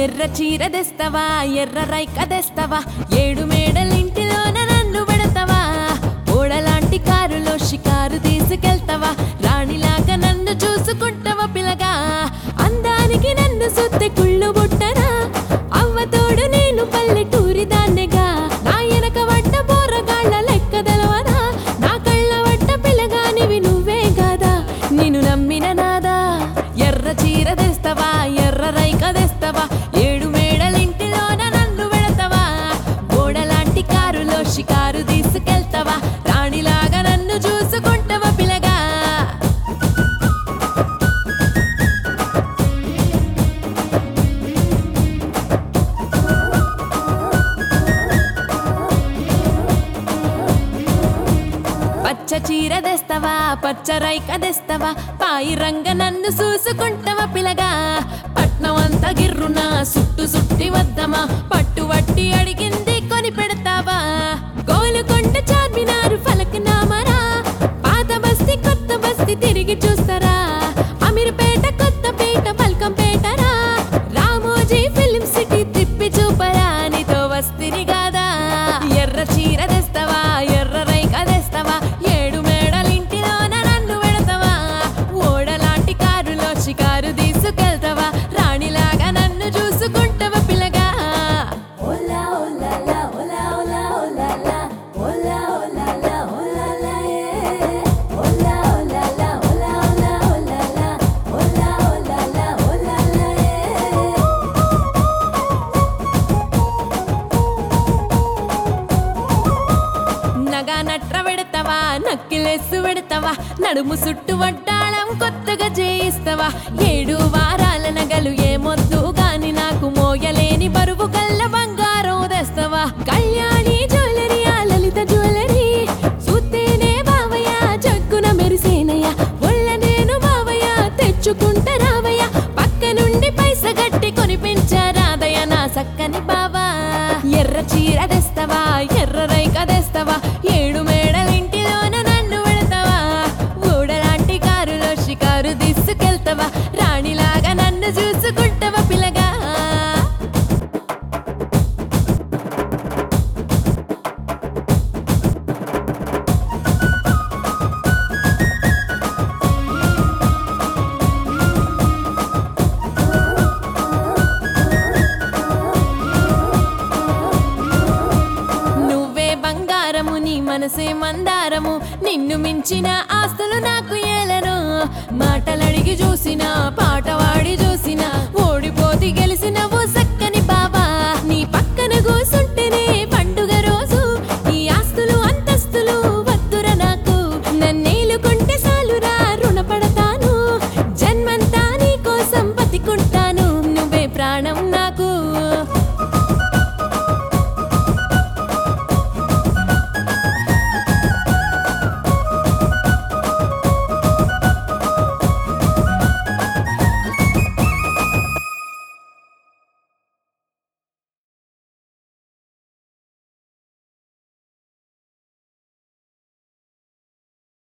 ఎర్ర చీర తెస్తవా ఎర్ర రైక తెస్తవా ఏడు మేడలింటిలోన నన్ను పెడతావా ఓడలాంటి కారులో షికారు తీసుకెళ్తావా రాణిలాగా నన్ను చూసుకుంటావా పిల్లగా అందానికి నన్ను సుత్తి కుళ్ళు బుట్టనా అవ్వతోడు నేను పల్లెటూరి దాన్నెగా నా ఎనక వడ్డ పోరగాళ్ళ లెక్క తెలవనా నా కళ్ళ వడ్డ పిల్లగానివి నువ్వే కాదా నిన్ను నమ్మిన నాదా ఎర్ర చీర తెస్తవా ఎర్ర రైక తెస్తవా ఏడు మేడలింటిలోన నన్ను పెడతావా గోడలాంటి కారులో షికారు తీసుకెళ్తావా రాణిలాగా నన్ను చూసుకుంటావా పిల్లగా పచ్చ చీర తెస్తవా పచ్చ రైక తెస్తవా పాయి రంగ నన్ను చూసుకుంటావా పిలగా పట్నం అంతా గిర్రునా సుట్టు సుట్టి వద్దమా పట్టు వట్టి అడిగింది కొని పెడతావా గోలుకొండ చార్మినారు ఫలక్నామరా పాత బస్తీ కొత్త బస్తీ తిరిగి చూస్తారా అమీర్పేట కొత్తపేట పల్కంపేటరా రామోజీ ఫిల్మ్ సిటీ తిప్పి చూపరా నీతో వస్తిని కాదా ఎర్ర చీర తెస్తవా ఎర్ర రైక తెస్తవా ఏడు మేడలింటిలోన నన్ను పెడతావా ఓడలాంటి కారులో షికారు తీసుకెళ్తావా రాణిలాగా నన్ను చూసుకుంటావా పిల్లగా Hola, hola, la, hola, hola, hola, la. Hola, hola, la, hola, la, eh. Hola, hola, la, hola, hola, hola, la. Hola, hola, la, hola, la, eh. నగా నట్ర పెడతావా నక్కిలేసు పెడతావా నడుము సుట్టు వడ్డాళం కొత్తగా చేయిస్తావా ఏడు వారాల నగలు ఏమొద్దు గాని నాకు మోయలేని బరువు కల్ల బంగారం తెస్తావా కళ్యాణి జ్యువెలరీ ఆ లలిత జ్యువెలరీ చూస్తేనే బావయ్య జగ్గున మెరిసేనయ్య ఒళ్ళ నేను బావయ్య తెచ్చుకుంటా రావయ్య పక్క నుండి పైస గట్టి కొనిపించారాదయ్య నా సక్కని బావా ఎర్ర చీర తెస్తవా ఎర్ర రైక తెస్తవా ఏడు మేడలింటిలోన నన్ను పెడతావా ఊడలాంటి కారులో షికారు తీసుకెళ్తావా రాణిలాగా నన్ను చూసుకుంటావా పిల్లగా నువ్వే బంగారము నీ మనసే మందారము నిన్ను మించిన ఆస్తులు నాకు ఏలను మాట